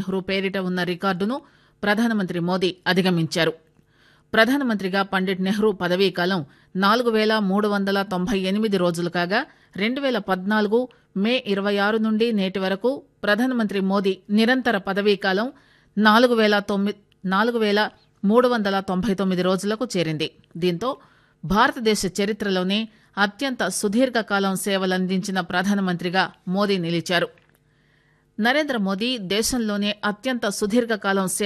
నెహ్రూ పేరిట ఉన్న రికార్డును ప్రధానమంత్రి మోదీ అధిగమించారు ప్రధానమంత్రిగా పండిట్ నెహ్రూ పదవీకాలం నాలుగు పేల మూడు వందల తొంభై ఎనిమిది రోజులు కాగా రెండు పేల పద్నాలుగు మే ఇరవై ఆరు నుండి నేటి వరకు ప్రధానమంత్రి మోదీ నిరంతర పదవీకాలం నాలుగు పేల తొమ్మిది నాలుగు పేల మూడు వందల తొంభై తొమ్మిది రోజులకు చేరింది దీంతో భారతదేశ చరిత్రలోనే అత్యంత సుదీర్ఘకాలం సేవలందించిన ప్రధానమంత్రిగా మోదీ నిలిచారు నరేంద్ర మోదీ దేశంలోనే అత్యంత సుదీర్ఘకాలం